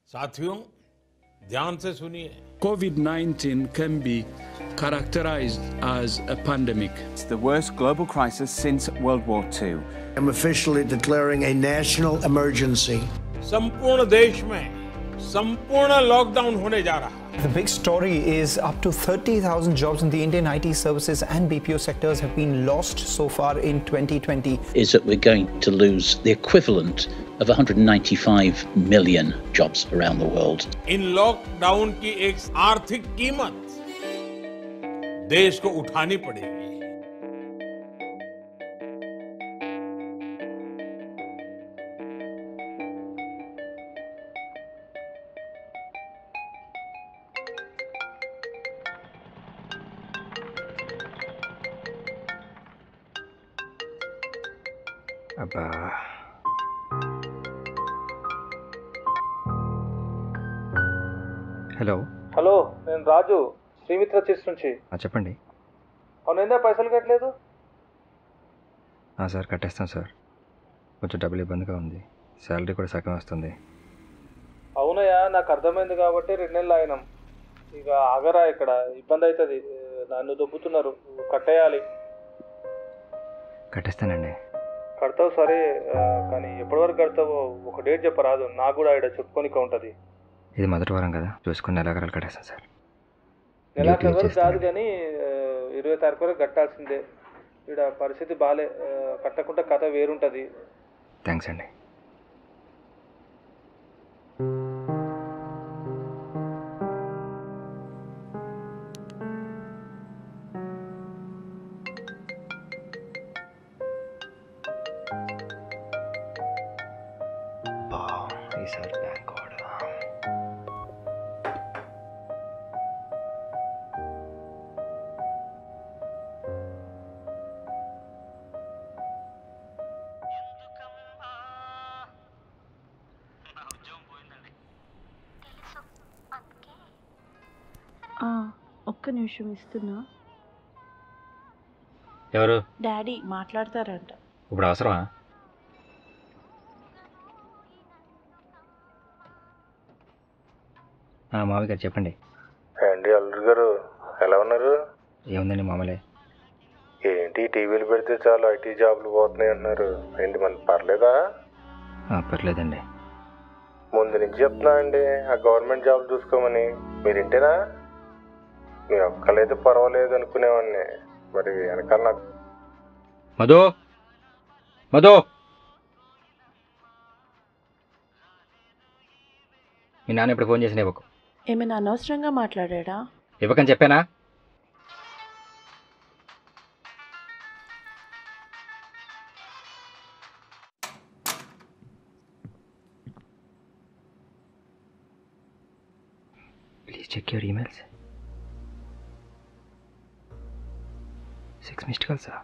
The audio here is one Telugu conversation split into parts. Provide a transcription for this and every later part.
साथियों ध्यान से सुनिए COVID 19 can be characterized as a pandemic. It's the worst global crisis since World War II. I'm officially declaring a national emergency. संपूर्ण देश में संपूर्ण लॉकडाउन होने जा रहा है The big story is up to 30,000 jobs in the Indian IT services and BPO sectors have been lost so far in 2020. is that we're going to lose the equivalent of 195 million jobs around the world. इन लॉकडाउन की एक आर्थिक कीमत देश को उठानी पड़ेगी అబ్బా హలో హలో నేను రాజు శ్రీమిత్ర చిట్స్ నుంచి ఆ, చెప్పండి అవునందా పైసలు కట్టలేదు ఆ, సార్ కట్టేస్తాం సార్ కొంచెం డబ్బులు ఇబ్బందిగా ఉంది శాలరీ కూడా సగం వస్తుంది అవునయ్యా నాకు అర్థమైంది కాబట్టి రెండు నెలలు ఆగినాం ఇక ఆగరా ఇక్కడ ఇబ్బంది అవుతుంది నన్ను దొబ్బుతున్నారు కట్టేయాలి కట్టేస్తానండి కడతావు సరే ఆ, కానీ ఎప్పటి వరకు కడతావో ఒక డేట్ చెప్పరాదు నాకు కూడా ఇక్కడ చెప్పుకోనిక ఉంటుంది ఇది మొదటి వారం కదా చూసుకుని నెలాగరాలు కట్టేస్తాను సార్ నెలాఖరు డ్యూటీ వరకు కాదు చేస్తానండి. కానీ ఆ, ఇరవై తారీఖు వరకు కట్టాల్సిందే ఇక్కడ పరిస్థితి బాగాలే ఆ, కట్టకుండా కథ వేరుంటుంది థ్యాంక్స్ అండి అబ్బా, ఈసారి బ్యాంక్ వాడు ఆ, ఒక్క నిమిషం ఇస్తున్నా ఎవరు డాడీ మాట్లాడతారంట ఇప్పుడు అవసరమా ఆ, మావి గారు చెప్పండి అండి అల్లుడు గారు ఎలా ఉన్నారు ఏముందండి మామూలే ఏంటి టీవీలు పెడితే చాలు ఐటీ జాబ్లు పోతున్నాయి అంటున్నారు ఏంటి మనకి పర్లేదా ఆ, పర్లేదండి ముందు నుంచి చెప్తున్నా అండి ఆ గవర్నమెంట్ జాబ్ చూసుకోమని మీరు ఇంటేనా మీ ఒక్కలైతే పర్వాలేదు అనుకునేవాడిని మరి వెనకాల నాకు మధు మధు మీ నాన్న ఇప్పుడు ఫోన్ చేసిన ఇవ్వకు ఏమైనా అనవసరంగా మాట్లాడా ఇవ్వకని చెప్పానా please check your emails six missed కాల్సా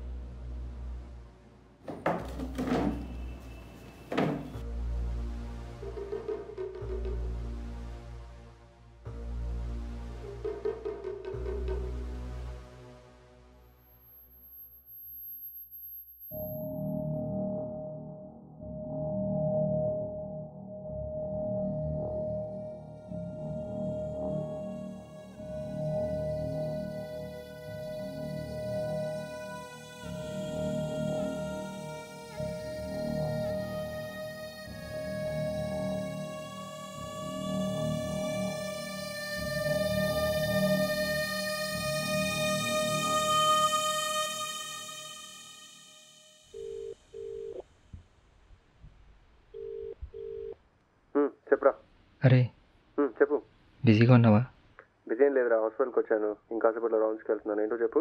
చెప్పరా అరే చెప్పు బిజీగా ఉన్నావా బిజీ ఏం లేదురా హాస్పిటల్కి వచ్చాను ఇంకాసేపట్లో రౌండ్స్కి వెళ్తున్నాను ఏంటో చెప్పు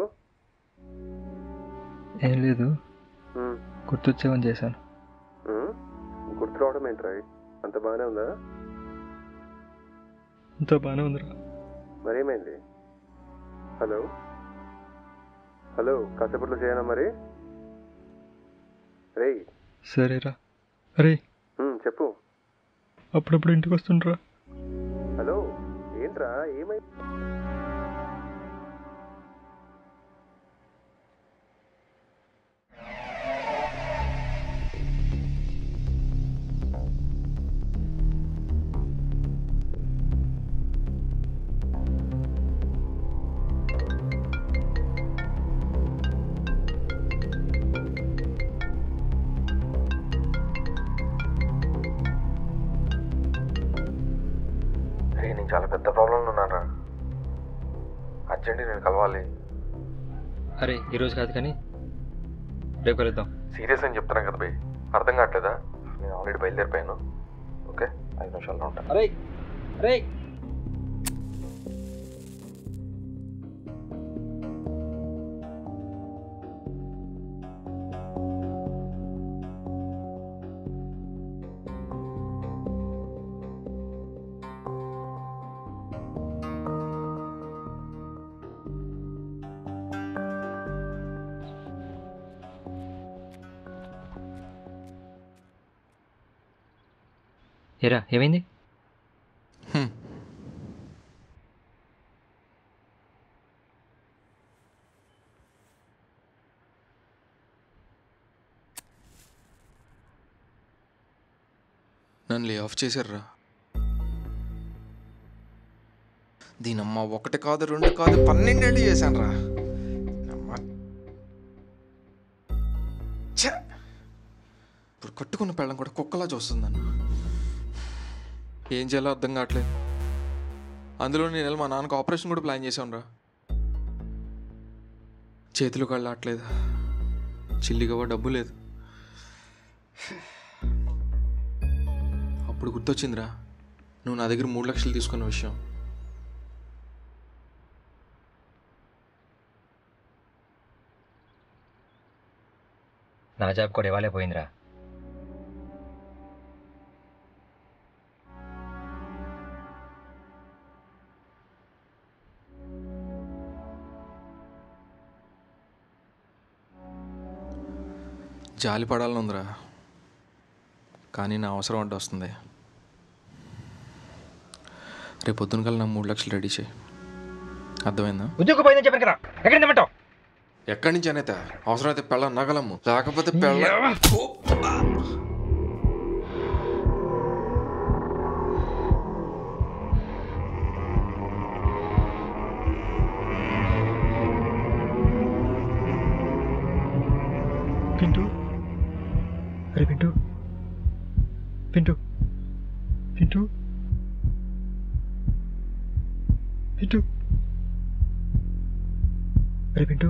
ఏం లేదు గుర్తొచ్చేవని చేశాను గుర్తు రావడం ఏంట్రా అంత బాగానే ఉందా అంత బాగానే ఉందిరా మరేమైంది హలో హలో కాసేపట్లో చేయనా మరి రేయ్ సరేరా అరే ఉమ్, చెప్పు అప్పుడప్పుడు ఇంటికి వస్తుండ్రా హలో ఏంట్రా ఏమై పెద్ద ప్రాబ్లంలో ఉన్నారా అర్జెంట్ నేను కలవాలి అరే ఈరోజు కాదు కానీ రేపు కలుద్దాం సీరియస్ అని చెప్తున్నా కదా బై అర్థం కావట్లేదా నేను ఆల్రెడీ బయలుదేరిపోయాను ఓకే ఐదు నిమిషాల్లో ఉంటాను అరే అరే ఏరా ఏమైంది నన్ను లే ఆఫ్ చేశారురా దీనమ్మ ఒకటి కాదు రెండు కాదు పన్నెండేళ్ళు చేశాను రా ఇప్పుడు కట్టుకున్న పెళ్ళం కూడా కుక్కలా చూస్తుంది నన్ను ఏం చేయాలో అర్థం కావట్లేదు అందులో నేను వెళ్ళి మా నాన్నకు ఆపరేషన్ కూడా ప్లాన్ చేశాను రా చేతులు కళ్ళు ఆటలేదు చిల్లిగవ్వ డబ్బు లేదు అప్పుడు గుర్తొచ్చిందిరా నువ్వు నా దగ్గర మూడు లక్షలు తీసుకున్న విషయం నా జాబ్ కూడా ఇవాళే పోయిందిరా జాలి పడాలని ఉందిరా కానీ నా అవసరం అంటే వస్తుంది రేపు పొద్దున కల్లా నా మూడు లక్షలు రెడీ చేయి అర్థమైందా ఉద్యోగం పోయిందని చెప్పాను కదా ఎక్కడ తెమ్మంటావు ఎక్కడి నుంచి అనైతే అవసరమైతే పెళ్ళ నగలమ్ము లేకపోతే పెళ్ళ పింటూ అరే పింటూ పింటూ పింటూ పింటూ అరే పింటూ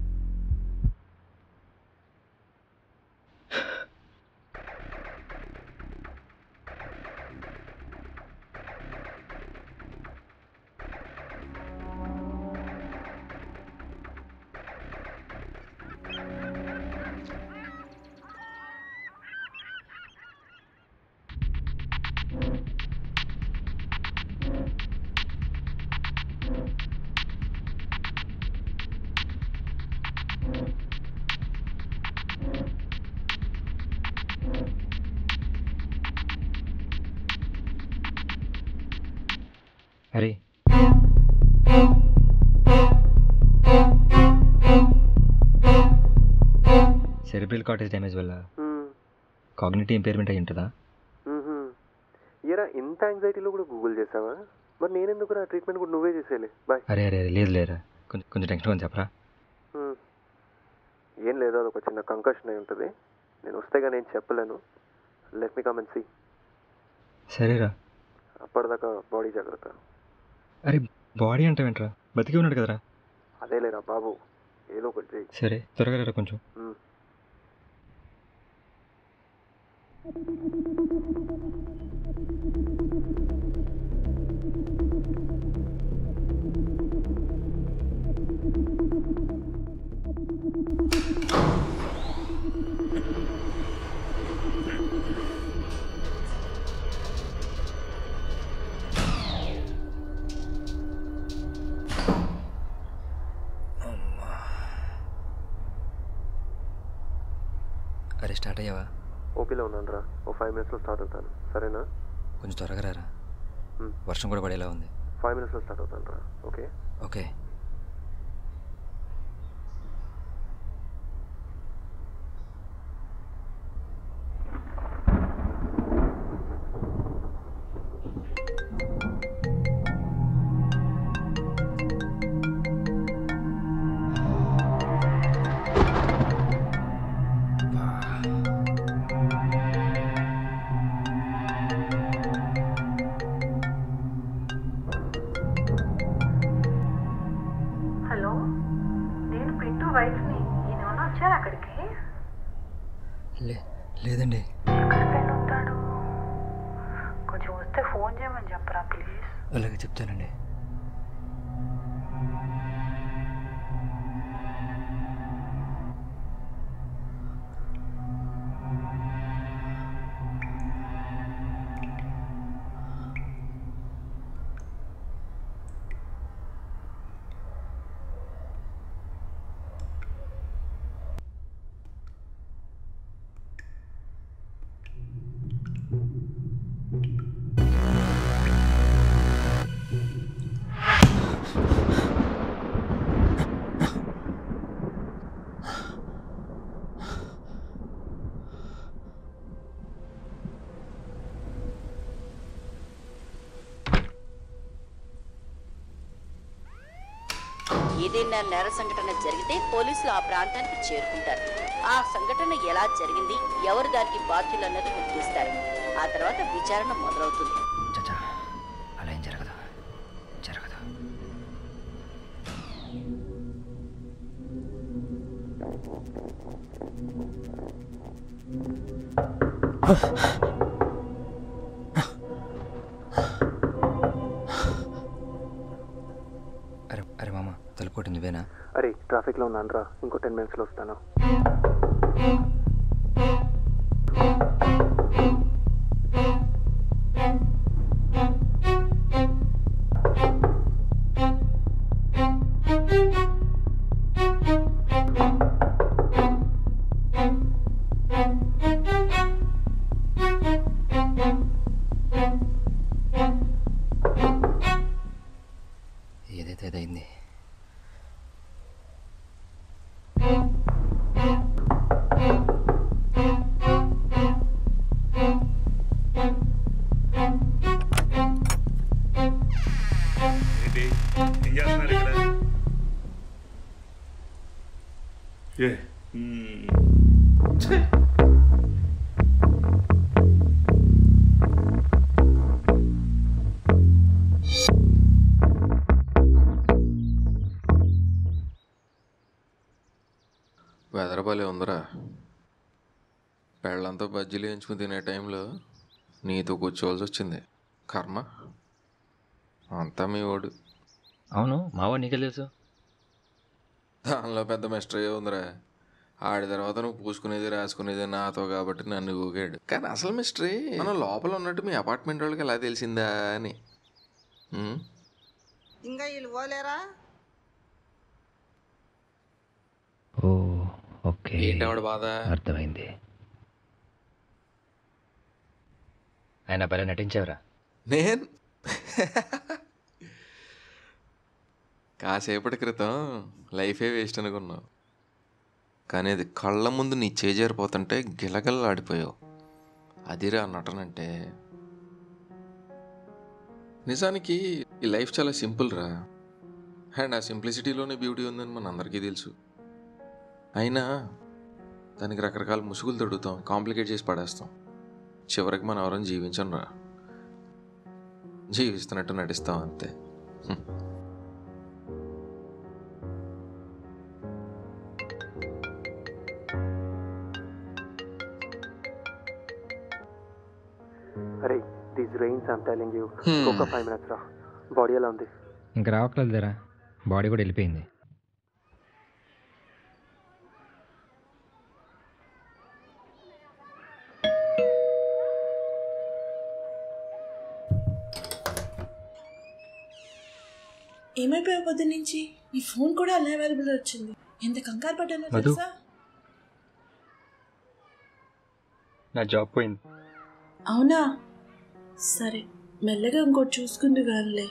అరే సెరిబ్రల్ కార్టేజ్ డ్యామేజ్ వల్ల కాగ్నిటివ్ ఇంపేర్మెంట్ అయి ఉంటుందా ఏరా ఇంత యాంగ్జైటీలో కూడా గూగుల్ చేసావా మరి నేనెందుకు రా ట్రీట్మెంట్ కూడా నువ్వే చేసేయాలి బాయ్ అరే అరే అరే లేదు లేరా కొంచెం కొంచెం టెన్షన్ కొంచెం చెప్పరా ఏం లేదు అదొక చిన్న కంకషన్ అయి ఉంటుంది నేను వస్తేగా నేను చెప్పలేను let me come and see సరేరా అప్పటిదాకా బాడీ జాగ్రత్త అరే బాడీ అంటే ఏంట్రా బతికి ఉన్నాడు కదరా అదే లేరా బాబు ఏదో ఒకటి చేయి సరే త్వరగా రా కొంచెం మ్. అరే స్టార్ట్ అయ్యావా ఓపీలో ఉన్నాను రా ఓ ఫైవ్ మినిట్స్లో స్టార్ట్ అవుతాను సరేనా కొంచెం త్వరగా రారా మ్. వర్షం కూడా పడేలా ఉంది ఫైవ్ మినిట్స్లో స్టార్ట్ అవుతాను రా ఓకే ఓకే వచ్చారు అక్కడికి లే లేదండి ఎక్కడికి వెళ్ళి ఉంటాడు కొంచెం వస్తే ఫోన్ చేయమని చెప్పరా ప్లీజ్ అలాగే చెప్తానండి ఏదైనా నేర సంఘటన జరిగితే పోలీసులు ఆ ప్రాంతానికి చేరుకుంటారు ఆ సంఘటన ఎలా జరిగింది ఎవరు దానికి బాధ్యులు అన్నది గుర్తిస్తారు ఆ తర్వాత విచారణ మొదలవుతుంది చచ్చా అలా ఏం జరగదు జరగదు అరే అరే మామ తలుపు కొట్టింది నువ్వేనా అరే ట్రాఫిక్లో ఉన్నాను రా ఇంకో టెన్ మినిట్స్లో వస్తాను ఏదైతే అదైంది ఏంటి ఏం చేస్తున్నారు ఇక్కడ ఏ మ్మ్. ఛే. వెదర్ భలే ఉందిరా పెళ్ళంతా బజ్జీలు వేయించుకుని తినే టైంలో నీతో కూర్చోవాల్సి వచ్చింది కర్మ అంతా మీ వాడు అవును మావా నీకే తెలుసు దానిలో పెద్ద మిస్టరీ ఉందిరా ఆడి తర్వాత నువ్వు పూసుకునేది రాసుకునేది నాతో కాబట్టి నన్ను ఊగాడు కానీ అసలు మిస్టరీ మనం లోపల ఉన్నట్టు మీ అపార్ట్మెంట్ వాళ్ళకి ఎలా తెలిసిందా అని ఉమ్? ఇంకా వీళ్ళు పోలేరా ఓ ఓకే ఏంటి ఆవిడ బాధ అర్థమైంది ఆయన భలే నటించావురా నేను కాసేపటి క్రితం లైఫే వేస్ట్ అనుకున్నావు కానీ అది కళ్ళ ముందు నీ చేజారిపోతుంటే గిలగల్లాడిపోయావు అదిరా నటనంటే నిజానికి ఈ లైఫ్ చాలా సింపుల్ రా అండ్ ఆ సింప్లిసిటీలోనే బ్యూటీ ఉందని మన అందరికీ తెలుసు అయినా దానికి రకరకాల ముసుగులు తొడుగుతాం కాంప్లికేట్ చేసి పడేస్తాం చివరికి మనం ఎవరైనా జీవించం రా జీవిస్తున్నట్టు నటిస్తాం అంతే హ్మ్. అరే these rains I'm telling you Hmm. ఇంకొక ఫైవ్ మినిట్స్ రా బాడీ ఎలా ఉంది ఇంకా రావట్లేదురా బాడీ కూడా వెళ్ళిపోయింది ఏమైపోయావు పొద్దు నుంచి ఈ ఫోన్ కూడా అలా అవైలబుల్ వచ్చింది ఎంత కంగారు పడ్డానో మధు. తెలుసా నా జాబ్ పోయింది అవునా సరే మెల్లగా ఇంకోటి చూసుకుంది కానిలే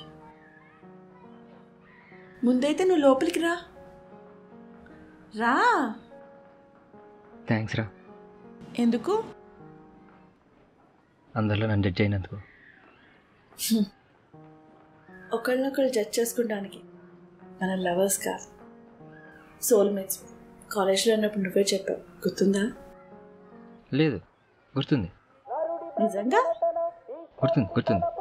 ముందైతే నువ్వు లోపలికి రా రా థ్యాంక్స్ రా ఎందుకు అందరిలో నన్ను జడ్జ్ అయినందుకు ఒకళ్ళనొకళ్ళు జడ్జ్ చేసుకోవడానికి మన లవర్స్ కాదు సోల్మేట్స్ కాలేజ్లో ఉన్నప్పుడు నువ్వే చెప్పావు గుర్తుందా లేదు గుర్తుంది నిజంగా గుర్తుంది గుర్తుంది